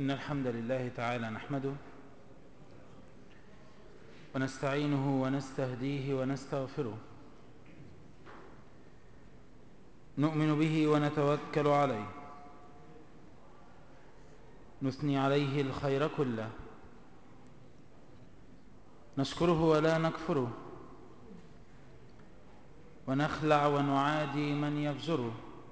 إن الحمد لله تعالى نحمده ونستعينه ونستهديه ونستغفره نؤمن به ونتوكل عليه نثني عليه الخير كله نشكره ولا نكفره ونخلع ونعادي من يفجره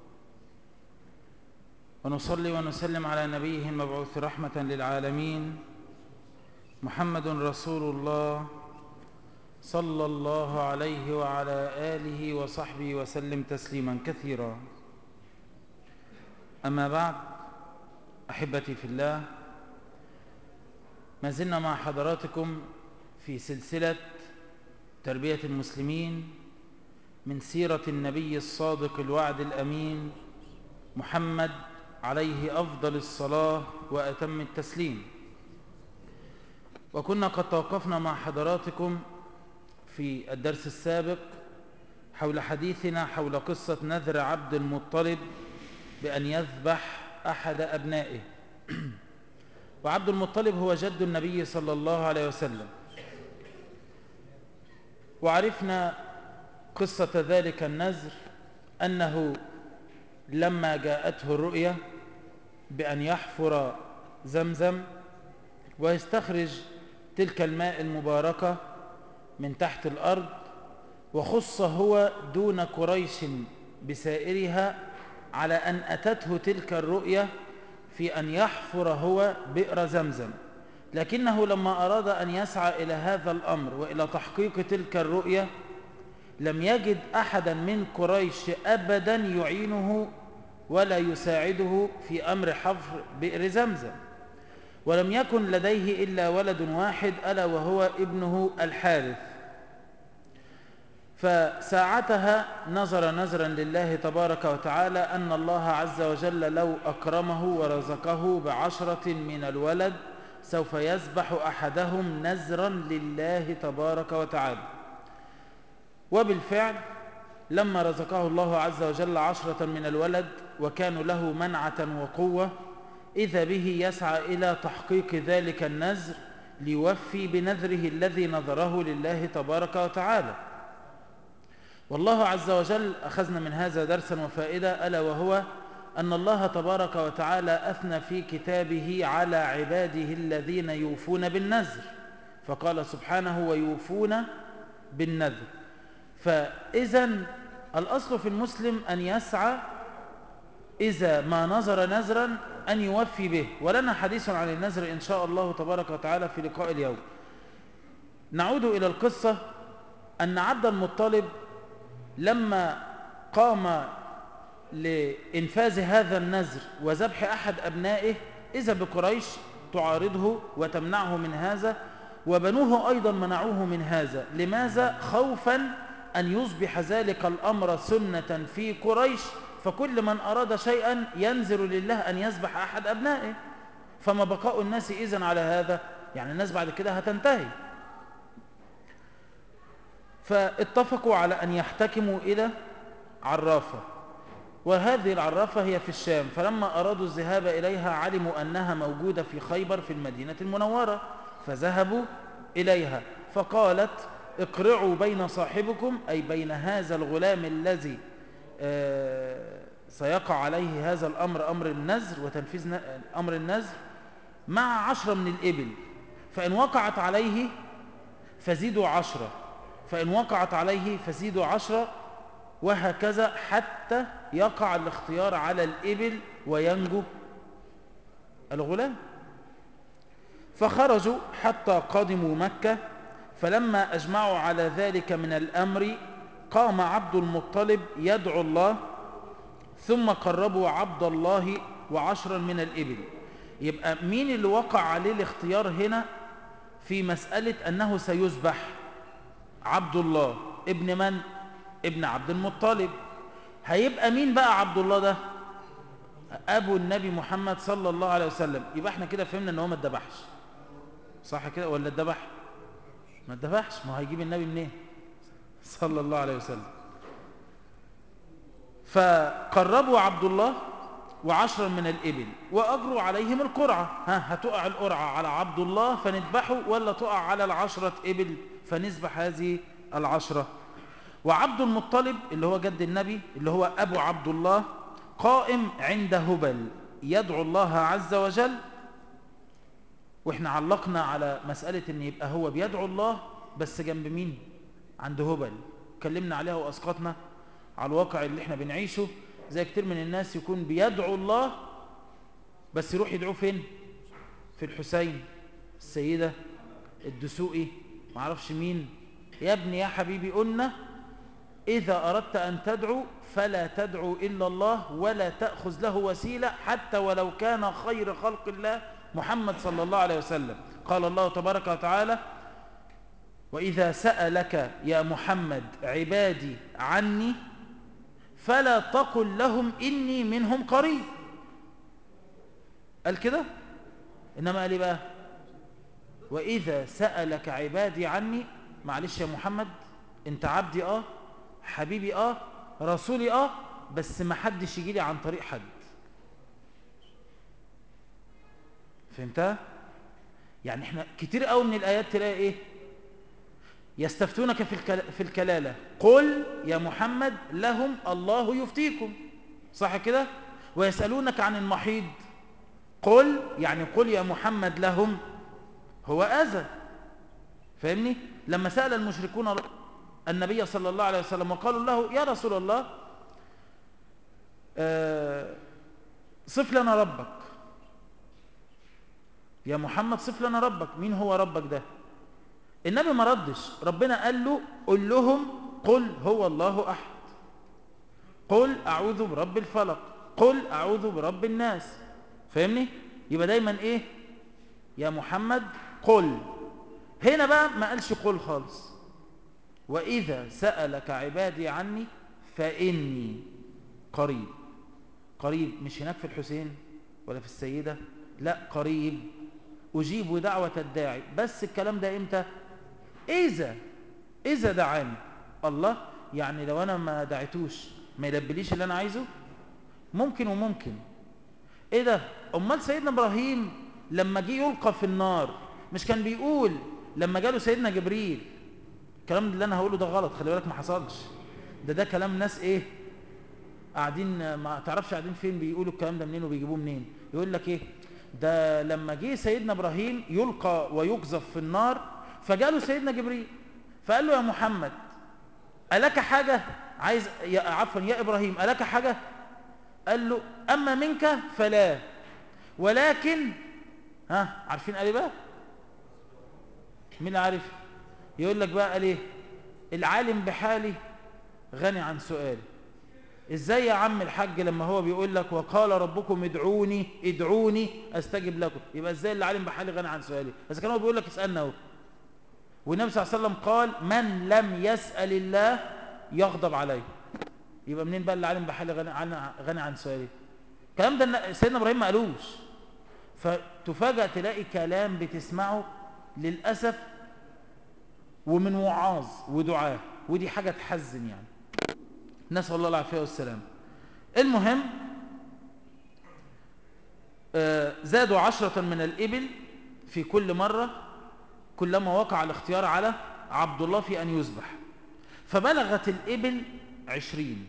ونصلي ونسلم على نبيه المبعوث رحمة للعالمين محمد رسول الله صلى الله عليه وعلى آله وصحبه وسلم تسليما كثيرا أما بعد أحبتي في الله ما زلنا مع حضراتكم في سلسلة تربية المسلمين من سيرة النبي الصادق الوعد الأمين محمد عليه أفضل الصلاة وأتم التسليم وكنا قد توقفنا مع حضراتكم في الدرس السابق حول حديثنا حول قصة نذر عبد المطلب بأن يذبح أحد أبنائه وعبد المطلب هو جد النبي صلى الله عليه وسلم وعرفنا قصة ذلك النذر أنه لما جاءته الرؤية بأن يحفر زمزم ويستخرج تلك الماء المباركة من تحت الأرض وخص هو دون قريش بسائرها على أن أتته تلك الرؤية في أن يحفر هو بئر زمزم لكنه لما أراد أن يسعى إلى هذا الأمر وإلى تحقيق تلك الرؤية لم يجد أحدا من قريش أبدا يعينه ولا يساعده في أمر حفر بئر زمزم ولم يكن لديه إلا ولد واحد ألا وهو ابنه الحارث فساعتها نظر نظرا لله تبارك وتعالى أن الله عز وجل لو أكرمه ورزقه بعشرة من الولد سوف يذبح أحدهم نزرا لله تبارك وتعالى وبالفعل لما رزقه الله عز وجل عشرة من الولد وكانوا له منعة وقوة إذا به يسعى إلى تحقيق ذلك النذر ليوفي بنذره الذي نذره لله تبارك وتعالى والله عز وجل أخذنا من هذا درسا وفائدة ألا وهو أن الله تبارك وتعالى أثنى في كتابه على عباده الذين يوفون بالنذر فقال سبحانه ويوفون بالنذر فإذا الأصل في المسلم أن يسعى إذا ما نظر نذرا أن يوفي به ولنا حديث عن النذر إن شاء الله تبارك وتعالى في لقاء اليوم نعود إلى القصة أن عبد المطلب لما قام لإنفاذ هذا النذر وذبح أحد أبنائه إذا بقريش تعارضه وتمنعه من هذا وبنوه أيضا منعوه من هذا لماذا؟ خوفا أن يصبح ذلك الأمر سنة في قريش فكل من أراد شيئا ينذر لله أن يذبح أحد أبنائه فما بقاء الناس إذن على هذا يعني الناس بعد كده هتنتهي فاتفقوا على أن يحتكموا إلى عرافة وهذه العرافة هي في الشام فلما أرادوا الذهاب إليها علموا أنها موجودة في خيبر في المدينة المنورة فذهبوا إليها فقالت اقرعوا بين صاحبكم أي بين هذا الغلام الذي سيقع عليه هذا الأمر أمر النذر وتنفيذ أمر النذر مع عشرة من الإبل فإن وقعت عليه فزيدوا عشرة فإن وقعت عليه فزيدوا عشرة وهكذا حتى يقع الاختيار على الإبل وينجو الغلام فخرجوا حتى قدموا مكة فلما أجمعوا على ذلك من الأمر قام عبد المطلب يدعو الله ثم قربوا عبد الله وعشرا من الإبل يبقى مين اللي وقع عليه الاختيار هنا في مسألة أنه سيذبح عبد الله ابن من؟ ابن عبد المطلب هيبقى مين بقى عبد الله ده؟ أبو النبي محمد صلى الله عليه وسلم يبقى احنا كده فهمنا ان هو ما اتذبحش صح كده ولا اتذبح؟ ما اتذبحش ما هيجيب النبي منين؟ صلى الله عليه وسلم فقربوا عبد الله وعشرا من الإبل وأجروا عليهم القرعة ها هتقع القرعة على عبد الله فنذبحه ولا تقع على العشرة إبل فنذبح هذه العشرة وعبد المطلب اللي هو جد النبي اللي هو أبو عبد الله قائم عند هبل يدعو الله عز وجل واحنا علقنا على مسألة ان يبقى هو بيدعو الله بس جنب مين عند هبل اتكلمنا عليها واسقطنا على الواقع اللي احنا بنعيشه زي كتير من الناس يكون بيدعو الله بس يروح يدعوه فين في الحسين السيدة الدسوقي معرفش مين يا ابني يا حبيبي قلنا إذا أردت أن تدعو فلا تدعو إلا الله ولا تأخذ له وسيلة حتى ولو كان خير خلق الله محمد صلى الله عليه وسلم قال الله تبارك وتعالى وإذا سألك يا محمد عبادي عني فلا تقل لهم إني منهم قريب قال كده إنما قال إيه بقى وإذا سألك عبادي عني معلش يا محمد انت عبدي اه حبيبي اه رسولي اه بس ما حدش يجي لي عن طريق حد فهمتها يعني احنا كتير قوي من الايات تلاقي ايه يستفتونك في الكل... في الكلاله قل يا محمد لهم الله يفتيكم صح كده ويسالونك عن المحيض قل يعني قل يا محمد لهم هو اذى فاهمني لما سال المشركون النبي صلى الله عليه وسلم وقالوا له يا رسول الله آه صف لنا ربك يا محمد صف لنا ربك مين هو ربك ده النبي ما ردش ربنا قال له قل لهم قل هو الله أحد قل أعوذ برب الفلق قل أعوذ برب الناس فاهمني يبقى دايما ايه يا محمد قل هنا بقى ما قالش قل خالص وإذا سألك عبادي عني فإني قريب قريب مش هناك في الحسين ولا في السيدة لا قريب أجيب دعوة الداعي بس الكلام ده إمتى إذا إذا دعاني الله يعني لو أنا ما دعيتوش ما يلبليش اللي أنا عايزه ممكن وممكن إيه ده أمال سيدنا إبراهيم لما جه يلقى في النار مش كان بيقول لما جاله سيدنا جبريل الكلام اللي أنا هقوله ده غلط خلي بالك ما حصلش ده ده كلام ناس إيه قاعدين ما تعرفش قاعدين فين بيقولوا الكلام ده منين وبيجيبوه منين يقول لك ايه ده لما جه سيدنا ابراهيم يلقى ويقذف في النار فجاله سيدنا جبريل فقال له يا محمد ألك حاجة عايز يا عفوا يا إبراهيم ألك حاجة قال له أما منك فلا ولكن ها عارفين قال ايه بقى مين عارف يقول لك بقى قال ايه العالم بحالي غني عن سؤالي ازاي يا عم الحاج لما هو بيقول لك وقال ربكم ادعوني ادعوني استجب لكم يبقى ازاي اللي عالم بحالي غني عن سؤالي بس كان هو بيقول لك اسالنا اهو والنبي صلى الله عليه وسلم قال من لم يسال الله يغضب عليه يبقى منين بقى اللي عالم بحالي غني عن غني عن سؤالي الكلام ده سيدنا ابراهيم ما قالوش فتفاجئ تلاقي كلام بتسمعه للاسف ومن وعاظ ودعاه ودي حاجه تحزن يعني نسأل الله العافية والسلام المهم زادوا عشرة من الإبل في كل مرة كلما وقع الاختيار على عبد الله في أن يذبح فبلغت الإبل عشرين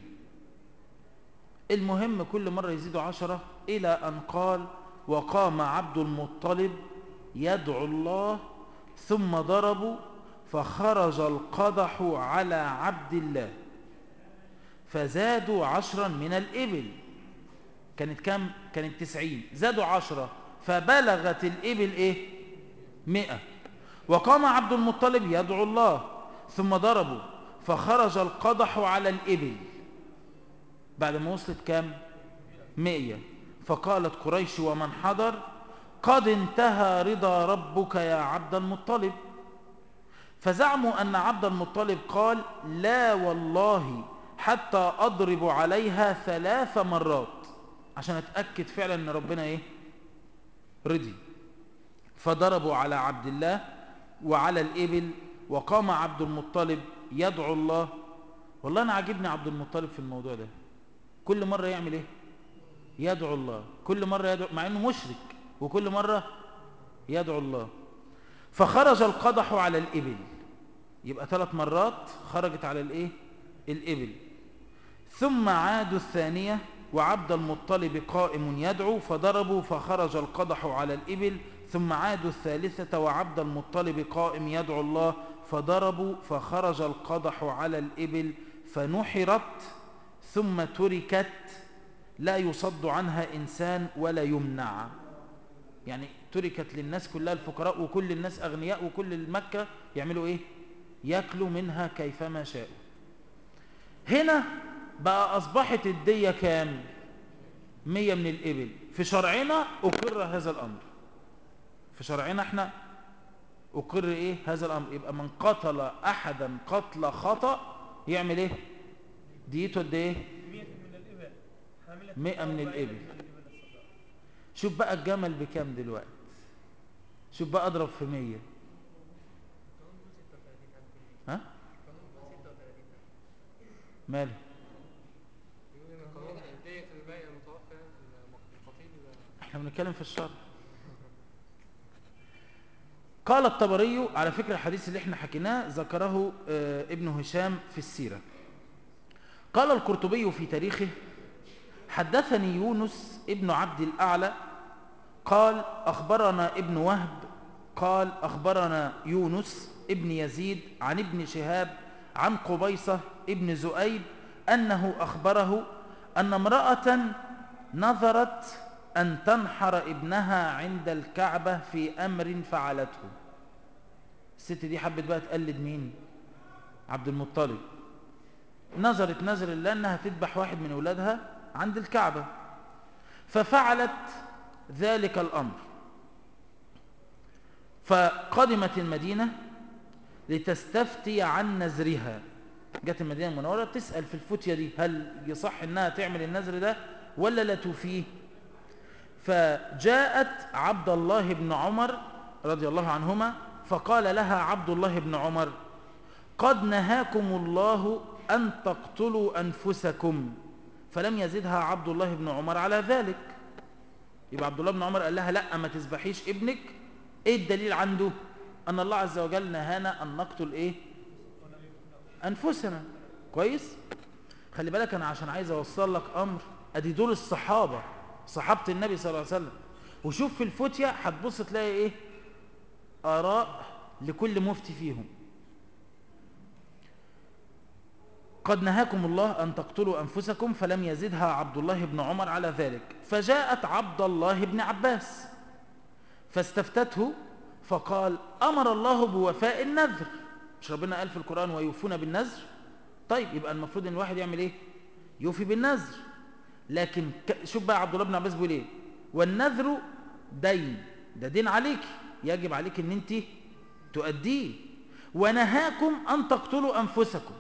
المهم كل مرة يزيدوا عشرة إلى أن قال وقام عبد المطلب يدعو الله ثم ضربوا فخرج القدح على عبد الله فزادوا عشرا من الإبل كانت كم؟ كانت تسعين زادوا عشرة فبلغت الإبل إيه؟ مئة وقام عبد المطلب يدعو الله ثم ضربوا فخرج القدح على الإبل بعد ما وصلت كم؟ مئة فقالت قريش ومن حضر قد انتهى رضا ربك يا عبد المطلب فزعموا أن عبد المطلب قال لا والله حتى أضرب عليها ثلاث مرات عشان أتأكد فعلا أن ربنا إيه رضي فضربوا على عبد الله وعلى الإبل وقام عبد المطلب يدعو الله والله أنا عاجبني عبد المطلب في الموضوع ده كل مرة يعمل إيه يدعو الله كل مرة يدعو مع أنه مشرك وكل مرة يدعو الله فخرج القدح على الإبل يبقى ثلاث مرات خرجت على الإيه الإبل ثم عادوا الثانية وعبد المطلب قائم يدعو فضربوا فخرج القدح على الإبل ثم عادوا الثالثة وعبد المطلب قائم يدعو الله فضربوا فخرج القدح على الإبل فنحرت ثم تركت لا يصد عنها إنسان ولا يمنع يعني تركت للناس كلها الفقراء وكل الناس أغنياء وكل المكة يعملوا إيه يأكلوا منها كيفما شاءوا هنا بقى أصبحت الدية كام مية من الإبل في شرعنا أقر هذا الأمر في شرعنا احنا أقر إيه هذا الأمر يبقى من قتل أحدا قتل خطأ يعمل إيه ديته قد إيه مئة من الإبل شوف بقى الجمل بكام دلوقتي شوف بقى أضرب في مية ها ماله احنا بنتكلم في الشر قال الطبري على فكرة الحديث اللي احنا حكيناه ذكره اه ابن هشام في السيرة قال القرطبي في تاريخه حدثني يونس ابن عبد الأعلى قال أخبرنا ابن وهب قال أخبرنا يونس ابن يزيد عن ابن شهاب عن قبيصة ابن زؤيد أنه أخبره أن امرأة نظرت أن تنحر ابنها عند الكعبة في أمر فعلته الست دي حبت بقى تقلد مين عبد المطلب نظرت نظر الله أنها تذبح واحد من أولادها عند الكعبة ففعلت ذلك الأمر فقدمت المدينة لتستفتي عن نذرها جت المدينة المنورة تسأل في الفتية دي هل يصح انها تعمل النذر ده ولا لا توفيه فجاءت عبد الله بن عمر رضي الله عنهما فقال لها عبد الله بن عمر قد نهاكم الله أن تقتلوا أنفسكم فلم يزدها عبد الله بن عمر على ذلك يبقى عبد الله بن عمر قال لها لا ما تذبحيش ابنك ايه الدليل عنده ان الله عز وجل نهانا ان نقتل ايه انفسنا كويس خلي بالك انا عشان عايز اوصل لك امر ادي دول الصحابه صحابه النبي صلى الله عليه وسلم وشوف في الفتيه هتبص تلاقي ايه اراء لكل مفتي فيهم قد نهاكم الله أن تقتلوا أنفسكم فلم يزدها عبد الله بن عمر على ذلك فجاءت عبد الله بن عباس فاستفتته فقال أمر الله بوفاء النذر مش ربنا قال في القرآن ويوفون بالنذر طيب يبقى المفروض ان الواحد يعمل ايه يوفي بالنذر لكن شوف بقى عبد الله بن عباس بيقول ايه والنذر دين ده دين عليك يجب عليك ان انت تؤديه ونهاكم ان تقتلوا انفسكم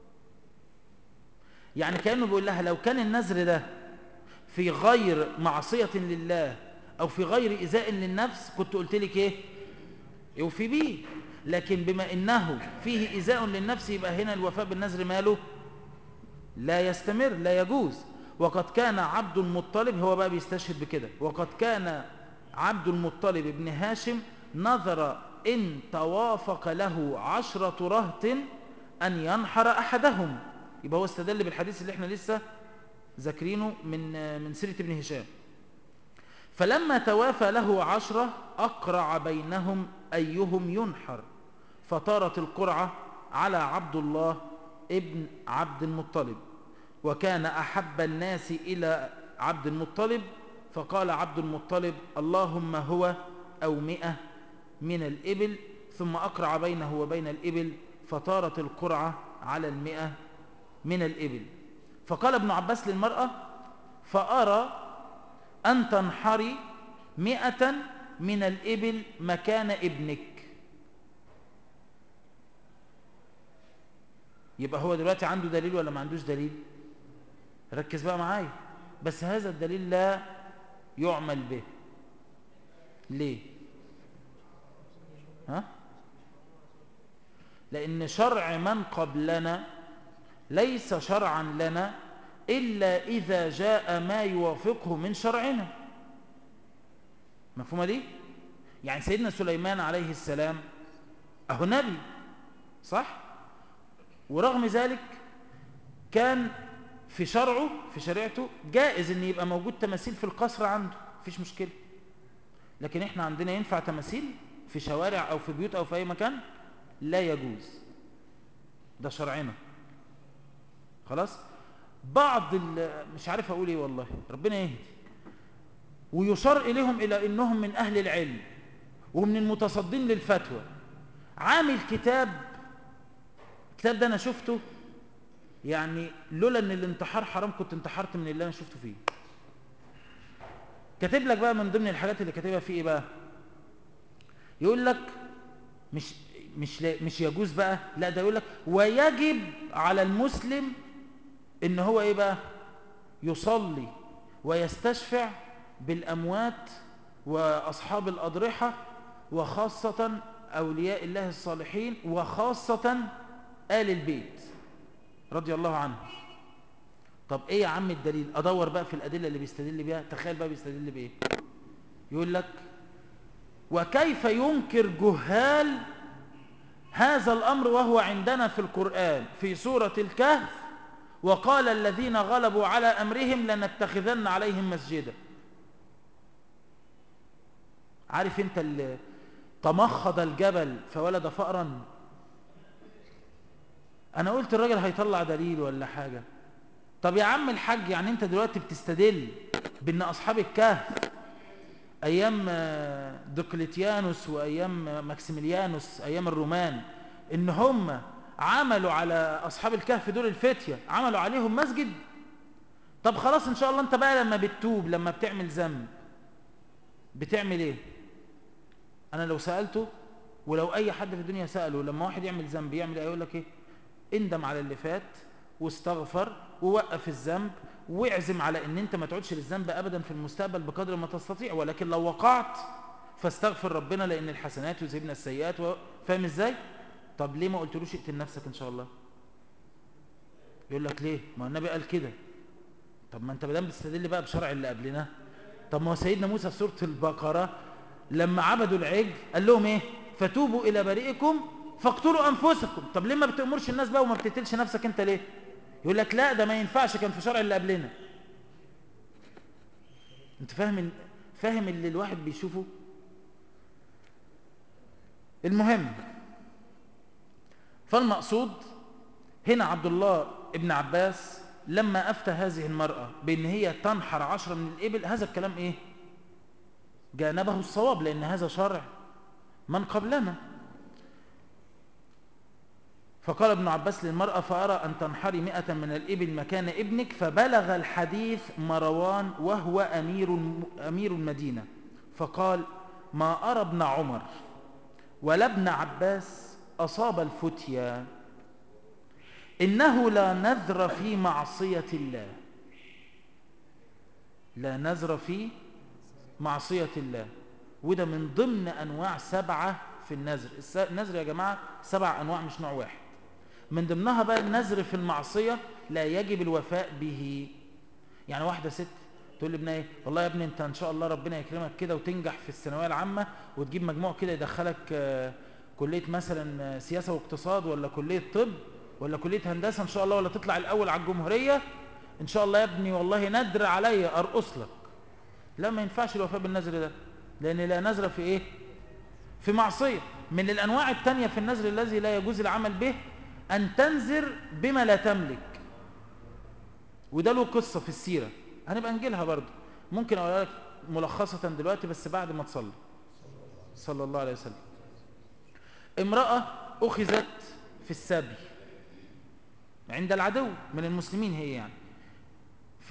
يعني كأنه بيقول لها لو كان النذر ده في غير معصية لله أو في غير إزاء للنفس كنت قلت لك إيه يوفي به لكن بما إنه فيه إزاء للنفس يبقى هنا الوفاء بالنذر ماله لا يستمر لا يجوز وقد كان عبد المطلب هو بقى بيستشهد بكده وقد كان عبد المطلب ابن هاشم نظر إن توافق له عشرة رهط أن ينحر أحدهم يبقى هو استدل بالحديث اللي احنا لسه ذاكرينه من من سيرة ابن هشام فلما توافى له عشرة أقرع بينهم أيهم ينحر فطارت القرعة على عبد الله ابن عبد المطلب وكان أحب الناس إلى عبد المطلب فقال عبد المطلب اللهم هو أو مئة من الإبل ثم أقرع بينه وبين الإبل فطارت القرعة على المئة من الإبل فقال ابن عباس للمرأة فأرى أن تنحري مئة من الإبل مكان ابنك يبقى هو دلوقتي عنده دليل ولا ما عندوش دليل ركز بقى معايا بس هذا الدليل لا يعمل به ليه ها لأن شرع من قبلنا ليس شرعا لنا إلا إذا جاء ما يوافقه من شرعنا مفهومة دي؟ يعني سيدنا سليمان عليه السلام أهو نبي صح؟ ورغم ذلك كان في شرعه في شريعته جائز ان يبقى موجود تماثيل في القصر عنده مفيش مشكلة لكن احنا عندنا ينفع تماثيل في شوارع او في بيوت او في اي مكان لا يجوز ده شرعنا خلاص بعض مش عارف اقول ايه والله ربنا يهدي ويشار اليهم الى انهم من اهل العلم ومن المتصدين للفتوى عامل كتاب الكتاب ده انا شفته يعني لولا ان الانتحار حرام كنت انتحرت من اللي انا شفته فيه كاتب لك بقى من ضمن الحاجات اللي كاتبها فيه ايه بقى يقول لك مش مش مش يجوز بقى لا ده يقول لك ويجب على المسلم ان هو ايه بقى يصلي ويستشفع بالاموات واصحاب الاضرحه وخاصه اولياء الله الصالحين وخاصه آل البيت رضي الله عنه طب ايه يا عم الدليل ادور بقى في الادله اللي بيستدل بيها تخيل بقى بيستدل بايه يقول لك وكيف ينكر جهال هذا الامر وهو عندنا في القران في سوره الكهف وقال الذين غلبوا على امرهم لنتخذن عليهم مسجدا عارف انت اللي تمخض الجبل فولد فأرا انا قلت الراجل هيطلع دليل ولا حاجة طب يا عم الحاج يعني انت دلوقتي بتستدل بان اصحاب الكهف ايام دقلتيانوس وايام ماكسيميليانوس ايام الرومان ان هم عملوا على اصحاب الكهف دول الفتية عملوا عليهم مسجد طب خلاص ان شاء الله انت بقى لما بتتوب لما بتعمل ذنب بتعمل ايه انا لو سألته ولو اي حد في الدنيا سأله لما واحد يعمل ذنب يعمل ايه يقول لك ايه اندم على اللي فات واستغفر ووقف الذنب واعزم على ان انت ما تعودش للذنب ابدا في المستقبل بقدر ما تستطيع ولكن لو وقعت فاستغفر ربنا لان الحسنات يذهبن السيئات و... فاهم ازاي طب ليه ما قلتلوش اقتل نفسك ان شاء الله يقول لك ليه ما النبي قال كده طب ما انت بدام بتستدل بقى بشرع اللي قبلنا طب ما هو سيدنا موسى في سوره البقره لما عبدوا العجل قال لهم ايه فتوبوا الى بريئكم فاقتلوا انفسكم طب ليه ما بتامرش الناس بقى وما بتقتلش نفسك انت ليه يقول لك لا ده ما ينفعش كان في شرع اللي قبلنا انت فاهم فاهم اللي الواحد بيشوفه المهم فالمقصود هنا عبد الله ابن عباس لما أفتى هذه المرأة بأن هي تنحر عشرة من الإبل هذا الكلام إيه جانبه الصواب لأن هذا شرع من قبلنا فقال ابن عباس للمرأة فأرى أن تنحري مئة من الإبل مكان ابنك فبلغ الحديث مروان وهو أمير, أمير المدينة فقال ما أرى ابن عمر ولا ابن عباس أصاب الفتيا إنه لا نذر في معصية الله لا نذر في معصية الله وده من ضمن أنواع سبعة في النذر النذر يا جماعة سبع أنواع مش نوع واحد من ضمنها بقى النذر في المعصية لا يجب الوفاء به يعني واحدة ست تقول لابنها ايه والله يا ابني انت ان شاء الله ربنا يكرمك كده وتنجح في الثانويه العامه وتجيب مجموع كده يدخلك كليه مثلا سياسه واقتصاد ولا كليه طب ولا كليه هندسه ان شاء الله ولا تطلع الاول على الجمهوريه ان شاء الله يا ابني والله ندر عليا ارقص لك لا ما ينفعش الوفاء بالنذر ده لان لا نذر في ايه في معصيه من الانواع الثانيه في النذر الذي لا يجوز العمل به ان تنذر بما لا تملك وده له قصه في السيره هنبقى نجيلها برضه ممكن اقول لك ملخصه دلوقتي بس بعد ما تصلي صلى الله عليه وسلم امراه اخذت في السبي عند العدو من المسلمين هي يعني ف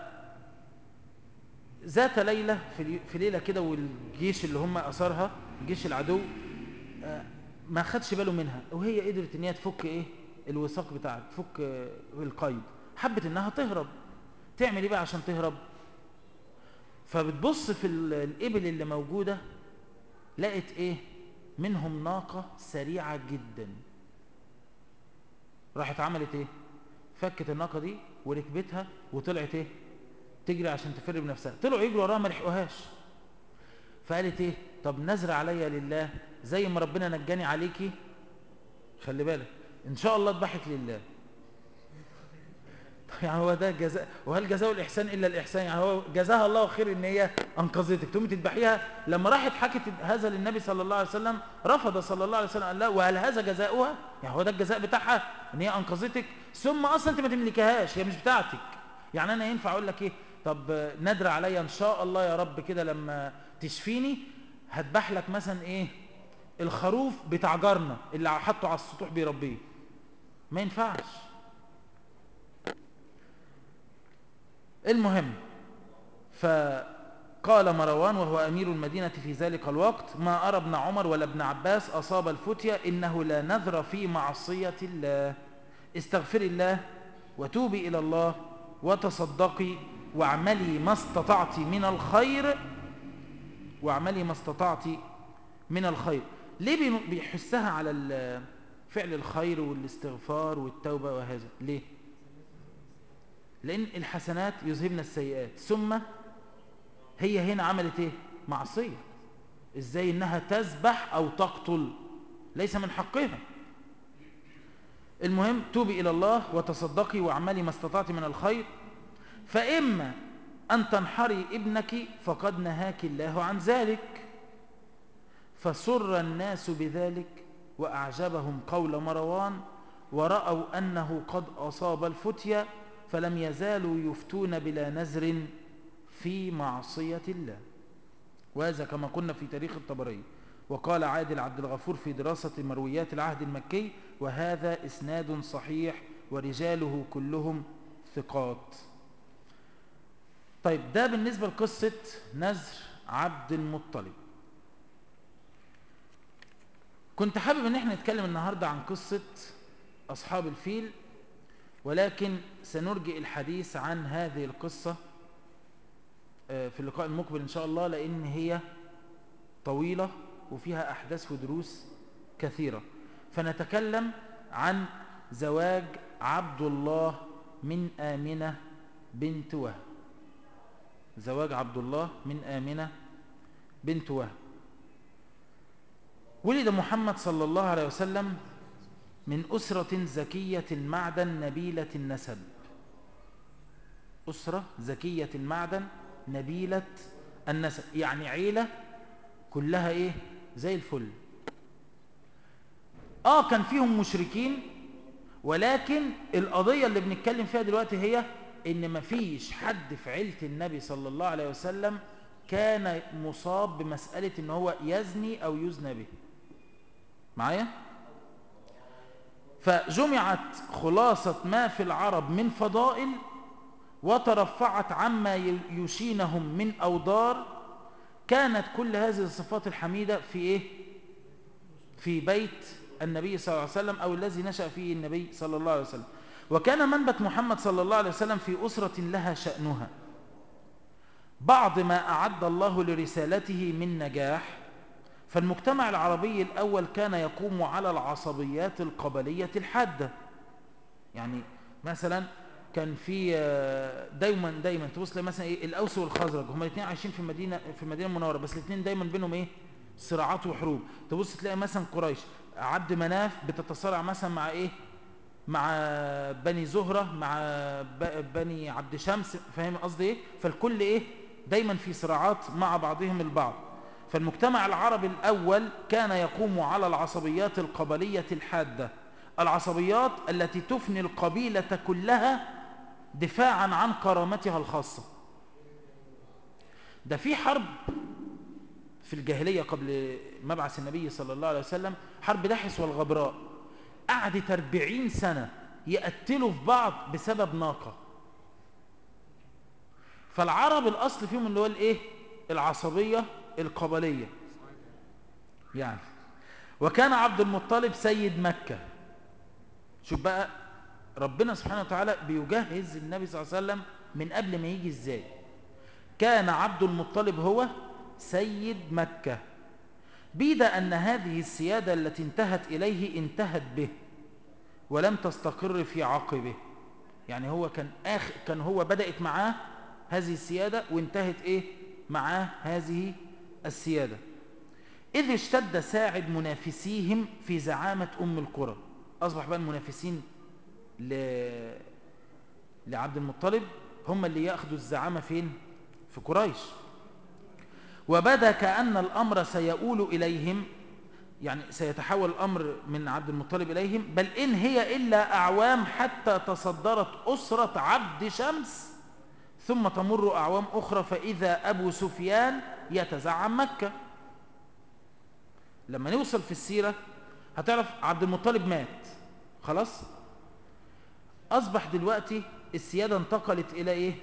ذات ليلة في ليلة كده والجيش اللي هم أثرها جيش العدو ما خدش باله منها وهي قدرت ان هي تفك ايه الوثاق بتاعها تفك القيد حبت انها تهرب تعمل ايه بقى عشان تهرب فبتبص في الإبل اللي موجودة لقت ايه منهم ناقة سريعة جدا راحت عملت ايه فكت الناقة دي وركبتها وطلعت ايه تجري عشان تفر بنفسها طلعوا يجروا وراها ما لحقوهاش فقالت ايه طب نذر عليا لله زي ما ربنا نجاني عليكي خلي بالك ان شاء الله اذبحك لله يعني هو ده جزاء وهل جزاء الإحسان إلا الإحسان يعني هو جزاها الله خير إن هي أنقذتك تقومي تذبحيها لما راحت حكت هذا للنبي صلى الله عليه وسلم رفض صلى الله عليه وسلم قال لا وهل هذا جزاؤها يعني هو ده الجزاء بتاعها إن هي أنقذتك ثم أصلا أنت ما تملكهاش هي مش بتاعتك يعني أنا ينفع أقول لك إيه طب ندر عليا إن شاء الله يا رب كده لما تشفيني هذبح لك مثلا إيه الخروف بتاع جارنا اللي حطه على السطوح بيربيه ما ينفعش المهم فقال مروان وهو أمير المدينة في ذلك الوقت ما أرى ابن عمر ولا ابن عباس أصاب الفتية إنه لا نذر في معصية الله استغفر الله وتوبي إلى الله وتصدقي واعملي ما استطعت من الخير واعملي ما استطعت من الخير ليه بيحسها على فعل الخير والاستغفار والتوبة وهذا ليه لأن الحسنات يذهبن السيئات ثم هي هنا عملت ايه معصية ازاي انها تذبح او تقتل ليس من حقها المهم توبي الى الله وتصدقي واعملي ما استطعت من الخير فاما ان تنحري ابنك فقد نهاك الله عن ذلك فسر الناس بذلك واعجبهم قول مروان ورأوا انه قد اصاب الفتية فلم يزالوا يفتون بلا نزر في معصية الله وهذا كما قلنا في تاريخ الطبري وقال عادل عبد الغفور في دراسة مرويات العهد المكي وهذا إسناد صحيح ورجاله كلهم ثقات طيب ده بالنسبة لقصة نزر عبد المطلب كنت حابب ان احنا نتكلم النهاردة عن قصة أصحاب الفيل ولكن سنرجئ الحديث عن هذه القصة في اللقاء المقبل إن شاء الله لأن هي طويلة وفيها أحداث ودروس كثيرة فنتكلم عن زواج عبد الله من آمنة بنت وهب زواج عبد الله من آمنة بنت وهب ولد محمد صلى الله عليه وسلم من أسرة زكية المعدن نبيلة النسب أسرة زكية المعدن نبيلة النسب يعني عيلة كلها إيه زي الفل آه كان فيهم مشركين ولكن القضية اللي بنتكلم فيها دلوقتي هي إن مفيش حد في عيلة النبي صلى الله عليه وسلم كان مصاب بمسألة إن هو يزني أو يزنى به معايا؟ فجمعت خلاصة ما في العرب من فضائل وترفعت عما يشينهم من أودار كانت كل هذه الصفات الحميدة في إيه؟ في بيت النبي صلى الله عليه وسلم أو الذي نشأ فيه النبي صلى الله عليه وسلم وكان منبت محمد صلى الله عليه وسلم في أسرة لها شأنها بعض ما أعد الله لرسالته من نجاح فالمجتمع العربي الأول كان يقوم على العصبيات القبلية الحادة يعني مثلا كان في دايما دايما تبص مثلا ايه الاوس والخزرج هما الاثنين عايشين في المدينه في المدينه المنوره بس الاثنين دايما بينهم ايه صراعات وحروب تبص تلاقي مثلا قريش عبد مناف بتتصارع مثلا مع ايه مع بني زهره مع بني عبد شمس فاهم قصدي ايه فالكل ايه دايما في صراعات مع بعضهم البعض فالمجتمع العربي الأول كان يقوم على العصبيات القبلية الحادة العصبيات التي تفني القبيلة كلها دفاعا عن كرامتها الخاصة ده في حرب في الجاهلية قبل مبعث النبي صلى الله عليه وسلم حرب دحس والغبراء قعدت 40 سنة يقتلوا في بعض بسبب ناقة فالعرب الأصل فيهم اللي هو الايه العصبية القبلية يعني وكان عبد المطلب سيد مكة شوف بقى ربنا سبحانه وتعالى بيجهز النبي صلى الله عليه وسلم من قبل ما يجي ازاي كان عبد المطلب هو سيد مكة بيد أن هذه السيادة التي انتهت إليه انتهت به ولم تستقر في عقبه يعني هو كان آخر كان هو بدأت معاه هذه السيادة وانتهت إيه معاه هذه السيادة إذ اشتد ساعد منافسيهم في زعامة أم القرى أصبح بقى المنافسين ل... لعبد المطلب هم اللي يأخذوا الزعامة فين في قريش وبدا كأن الأمر سيؤول إليهم يعني سيتحول الأمر من عبد المطلب إليهم بل إن هي إلا أعوام حتى تصدرت أسرة عبد شمس ثم تمر أعوام أخرى فإذا أبو سفيان يتزعم مكة لما نوصل في السيرة هتعرف عبد المطلب مات خلاص أصبح دلوقتي السيادة انتقلت إلى إيه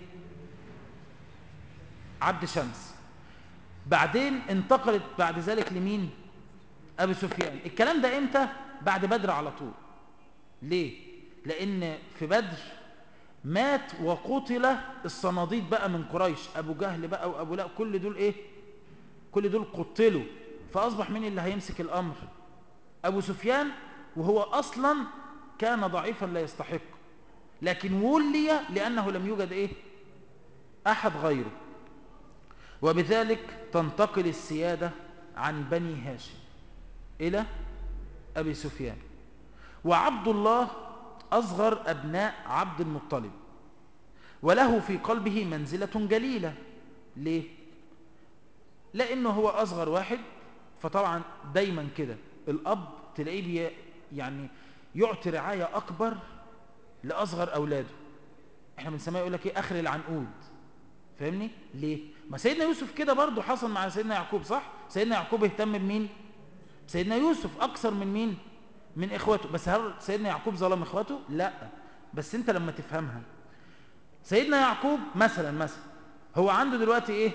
عبد شمس بعدين انتقلت بعد ذلك لمين أبو سفيان الكلام ده إمتى بعد بدر على طول ليه لأن في بدر مات وقتل الصناديد بقى من قريش أبو جهل بقى وأبو لا كل دول إيه كل دول قتلوا فأصبح مين اللي هيمسك الأمر أبو سفيان وهو أصلا كان ضعيفا لا يستحق لكن ولي لأنه لم يوجد إيه أحد غيره وبذلك تنتقل السيادة عن بني هاشم إلى أبي سفيان وعبد الله أصغر أبناء عبد المطلب وله في قلبه منزلة جليلة ليه؟ لأنه هو أصغر واحد فطبعا دايما كده الأب تلاقيه بي يعني يعطي رعاية أكبر لأصغر أولاده احنا بنسميه يقول لك ايه آخر العنقود فاهمني؟ ليه؟ ما سيدنا يوسف كده برضه حصل مع سيدنا يعقوب صح؟ سيدنا يعقوب اهتم بمين؟ سيدنا يوسف أكثر من مين؟ من إخواته بس هل سيدنا يعقوب ظلم إخواته؟ لا بس أنت لما تفهمها سيدنا يعقوب مثلا مثلا هو عنده دلوقتي إيه؟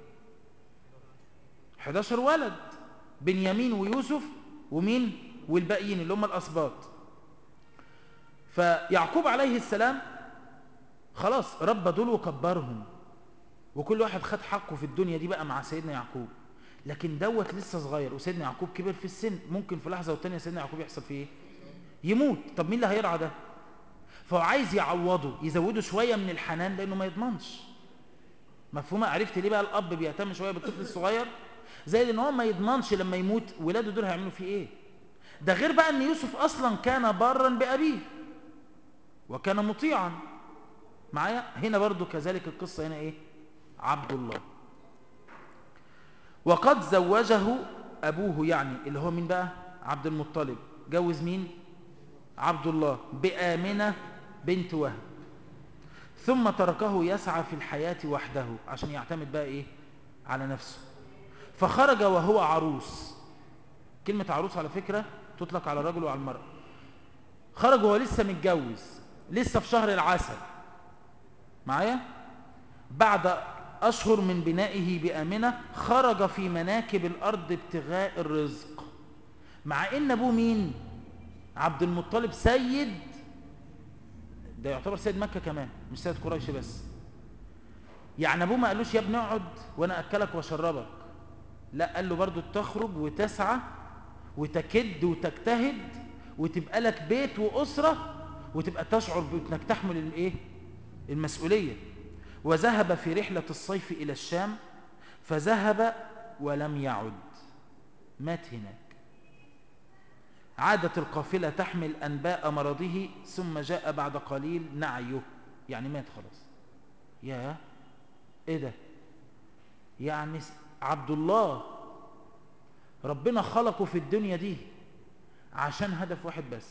11 ولد بنيامين ويوسف ومين؟ والباقيين اللي هم الأسباط فيعقوب عليه السلام خلاص ربى دول وكبرهم وكل واحد خد حقه في الدنيا دي بقى مع سيدنا يعقوب لكن دوت لسه صغير وسيدنا يعقوب كبر في السن ممكن في لحظة والتانية سيدنا يعقوب يحصل فيه ايه يموت طب مين اللي هيرعى ده فهو عايز يعوضه يزوده شوية من الحنان لأنه ما يضمنش مفهومة عرفت ليه بقى الأب بيهتم شوية بالطفل الصغير زي ان هو ما يضمنش لما يموت ولاده دول هيعملوا فيه ايه ده غير بقى ان يوسف اصلا كان بارا بأبيه وكان مطيعا معايا هنا برضو كذلك القصة هنا ايه عبد الله وقد زوجه أبوه يعني اللي هو مين بقى عبد المطلب جوز مين عبد الله بآمنة بنت وهب ثم تركه يسعى في الحياة وحده عشان يعتمد بقى إيه على نفسه فخرج وهو عروس كلمة عروس على فكرة تطلق على الرجل وعلى المرأة خرج وهو لسه متجوز لسه في شهر العسل معايا بعد أشهر من بنائه بآمنة خرج في مناكب الأرض ابتغاء الرزق مع إن أبوه مين عبد المطلب سيد ده يعتبر سيد مكة كمان مش سيد قريش بس يعني أبوه ما قالوش يا ابني اقعد وأنا أكلك وأشربك لا قال له برضو تخرج وتسعى وتكد وتجتهد وتبقى لك بيت وأسرة وتبقى تشعر بأنك تحمل الايه المسؤولية وذهب في رحلة الصيف إلى الشام فذهب ولم يعد مات هناك عادت القافلة تحمل أنباء مرضه ثم جاء بعد قليل نعيه يعني مات خلاص يا ايه ده يعني عبد الله ربنا خلقه في الدنيا دي عشان هدف واحد بس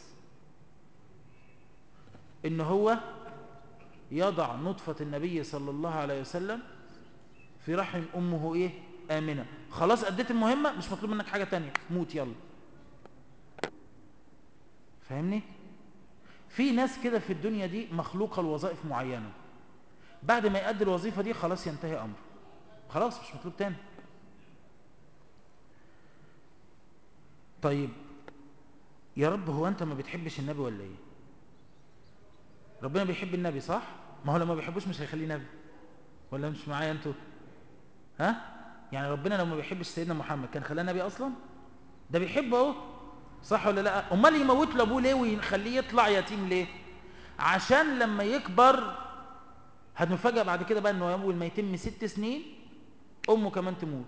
ان هو يضع نطفة النبي صلى الله عليه وسلم في رحم أمه إيه آمنة خلاص أديت المهمة مش مطلوب منك حاجة تانية موت يلا فاهمني في ناس كده في الدنيا دي مخلوقة لوظائف معينة بعد ما يأدي الوظيفة دي خلاص ينتهي أمره خلاص مش مطلوب تاني طيب يا رب هو أنت ما بتحبش النبي ولا إيه ربنا بيحب النبي صح ما هو لما بيحبوش مش هيخليه نبي ولا مش معايا انتوا ها يعني ربنا لو ما بيحبش سيدنا محمد كان خلاه نبي اصلا ده بيحبه اهو صح ولا لا امال يموت له ابوه ليه ويخليه يطلع يتيم ليه عشان لما يكبر هنفاجأ بعد كده بقى انه اول ما يتم ست سنين امه كمان تموت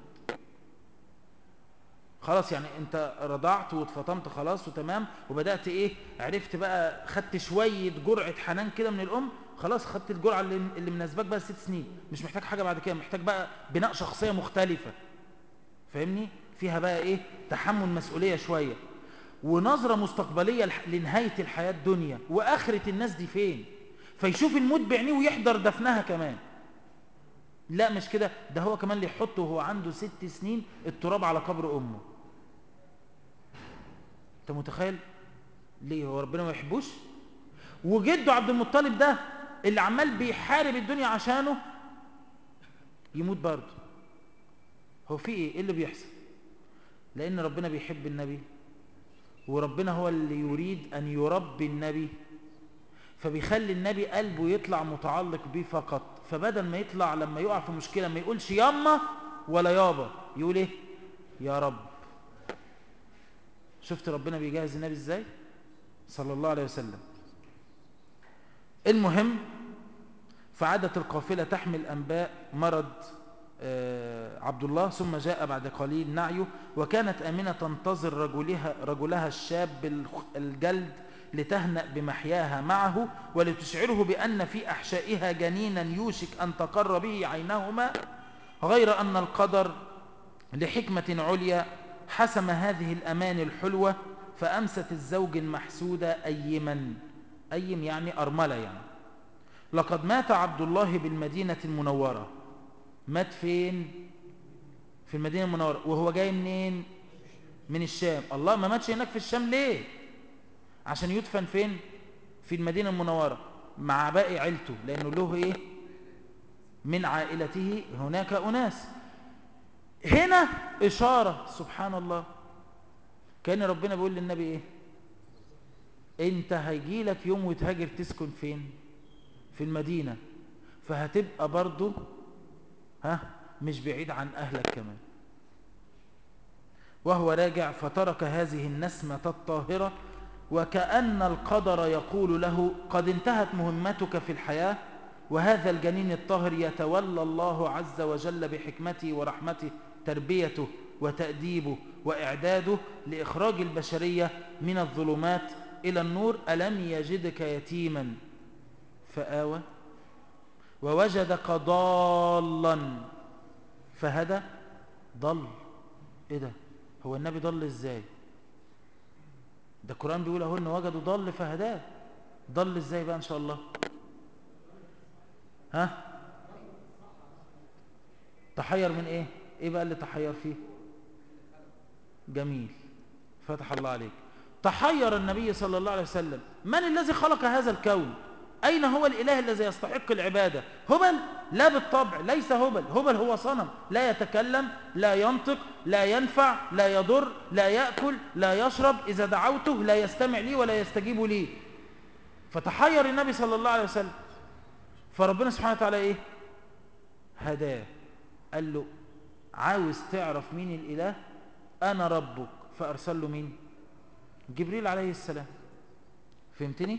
خلاص يعني انت رضعت واتفطمت خلاص وتمام وبدأت ايه عرفت بقى خدت شوية جرعة حنان كده من الام خلاص خدت الجرعة اللي, اللي مناسباك بقى ست سنين مش محتاج حاجة بعد كده محتاج بقى بناء شخصية مختلفة فاهمني فيها بقى ايه تحمل مسؤولية شوية ونظرة مستقبلية لنهاية الحياة الدنيا وآخرة الناس دي فين فيشوف الموت بعينيه ويحضر دفنها كمان لا مش كده ده هو كمان اللي يحطه وهو عنده ست سنين التراب على قبر أمه انت متخيل ليه هو ربنا ما يحبوش وجده عبد المطلب ده اللي عمال بيحارب الدنيا عشانه يموت برضه هو في ايه ايه اللي بيحصل لان ربنا بيحب النبي وربنا هو اللي يريد ان يربي النبي فبيخلي النبي قلبه يطلع متعلق بيه فقط فبدل ما يطلع لما يقع في مشكلة ما يقولش ياما ولا يابا يقول ايه يا رب شفت ربنا بيجهز النبي ازاي صلى الله عليه وسلم المهم فعادت القافلة تحمل أنباء مرض عبد الله ثم جاء بعد قليل نعيه وكانت آمنة تنتظر رجلها, رجلها الشاب الجلد لتهنأ بمحياها معه ولتشعره بأن في أحشائها جنينا يوشك أن تقر به عينهما غير أن القدر لحكمة عليا حسم هذه الأمان الحلوة فأمست الزوج المحسودة أيما أيم يعني أرملة يعني لقد مات عبد الله بالمدينة المنورة مات فين في المدينة المنورة وهو جاي منين من الشام الله ما ماتش هناك في الشام ليه عشان يدفن فين في المدينة المنورة مع باقي عيلته لأنه له إيه من عائلته هناك أناس هنا إشارة سبحان الله كان ربنا بيقول للنبي إيه انت هيجي لك يوم وتهاجر تسكن فين في المدينة فهتبقى برضو ها مش بعيد عن أهلك كمان وهو راجع فترك هذه النسمة الطاهرة وكأن القدر يقول له قد انتهت مهمتك في الحياة وهذا الجنين الطاهر يتولى الله عز وجل بحكمته ورحمته تربيته وتأديبه وإعداده لإخراج البشرية من الظلمات إلى النور ألم يجدك يتيما فآوى ووجدك ضالا فهدى ضل ايه ده هو النبي ضل ازاي ده القرآن بيقول اهو ان وجدوا ضل فهداه ضل ازاي بقى ان شاء الله ها تحير من ايه ايه بقى اللي تحير فيه جميل فتح الله عليك تحير النبي صلى الله عليه وسلم من الذي خلق هذا الكون أين هو الإله الذي يستحق العبادة هبل لا بالطبع ليس هبل هبل هو صنم لا يتكلم لا ينطق لا ينفع لا يضر لا يأكل لا يشرب إذا دعوته لا يستمع لي ولا يستجيب لي فتحير النبي صلى الله عليه وسلم فربنا سبحانه وتعالى إيه هداه قال له عاوز تعرف مين الإله أنا ربك فأرسل له مين جبريل عليه السلام فهمتني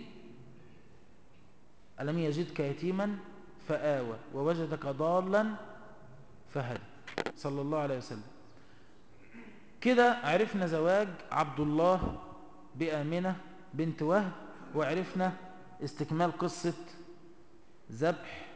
ألم يجدك يتيما فآوى ووجدك ضالا فهدى صلى الله عليه وسلم كده عرفنا زواج عبد الله بآمنة بنت وهب وعرفنا استكمال قصة ذبح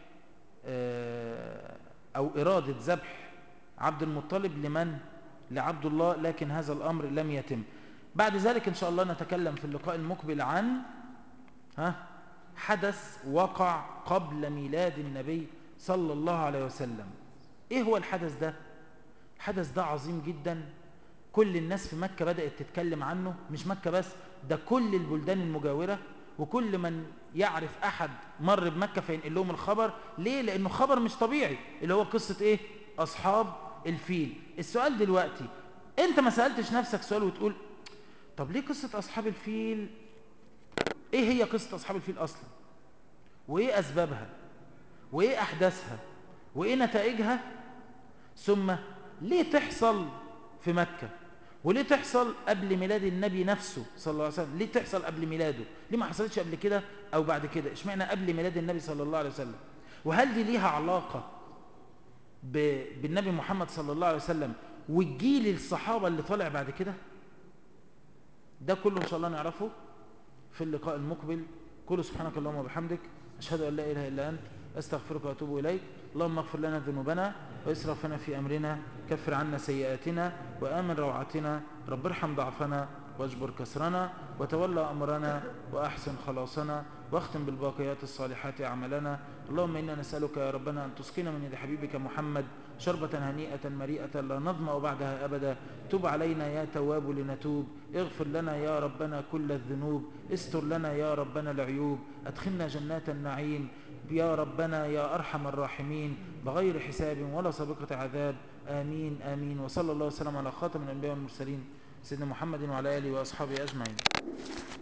أو إرادة ذبح عبد المطلب لمن لعبد الله لكن هذا الأمر لم يتم بعد ذلك إن شاء الله نتكلم في اللقاء المقبل عن ها حدث وقع قبل ميلاد النبي صلى الله عليه وسلم ايه هو الحدث ده الحدث ده عظيم جدا كل الناس في مكة بدأت تتكلم عنه مش مكة بس ده كل البلدان المجاورة وكل من يعرف أحد مر بمكة فينقل لهم الخبر ليه؟ لأنه خبر مش طبيعي اللي هو قصة إيه؟ أصحاب الفيل السؤال دلوقتي أنت ما سألتش نفسك سؤال وتقول طب ليه قصة أصحاب الفيل ايه هي قصة اصحاب الفيل اصلا وايه اسبابها وايه احداثها وايه نتائجها ثم ليه تحصل في مكة وليه تحصل قبل ميلاد النبي نفسه صلى الله عليه وسلم ليه تحصل قبل ميلاده ليه ما حصلتش قبل كده او بعد كده اشمعنى قبل ميلاد النبي صلى الله عليه وسلم وهل دي ليها علاقة ب... بالنبي محمد صلى الله عليه وسلم والجيل الصحابة اللي طالع بعد كده ده كله ان شاء الله نعرفه في اللقاء المقبل كل سبحانك اللهم وبحمدك أشهد أن لا إله إلا أنت أستغفرك وأتوب إليك اللهم اغفر لنا ذنوبنا وإسرافنا في أمرنا كفر عنا سيئاتنا وآمن روعتنا رب ارحم ضعفنا واجبر كسرنا وتولى أمرنا وأحسن خلاصنا واختم بالباقيات الصالحات أعمالنا اللهم إنا نسألك يا ربنا أن تسقينا من يد حبيبك محمد شربة هنيئة مريئة لا نظمأ بعدها أبدا تب علينا يا تواب لنتوب اغفر لنا يا ربنا كل الذنوب استر لنا يا ربنا العيوب أدخلنا جنات النعيم يا ربنا يا أرحم الراحمين بغير حساب ولا سابقة عذاب آمين آمين وصلى الله وسلم على خاتم الأنبياء والمرسلين سيدنا محمد وعلى آله وأصحابه أجمعين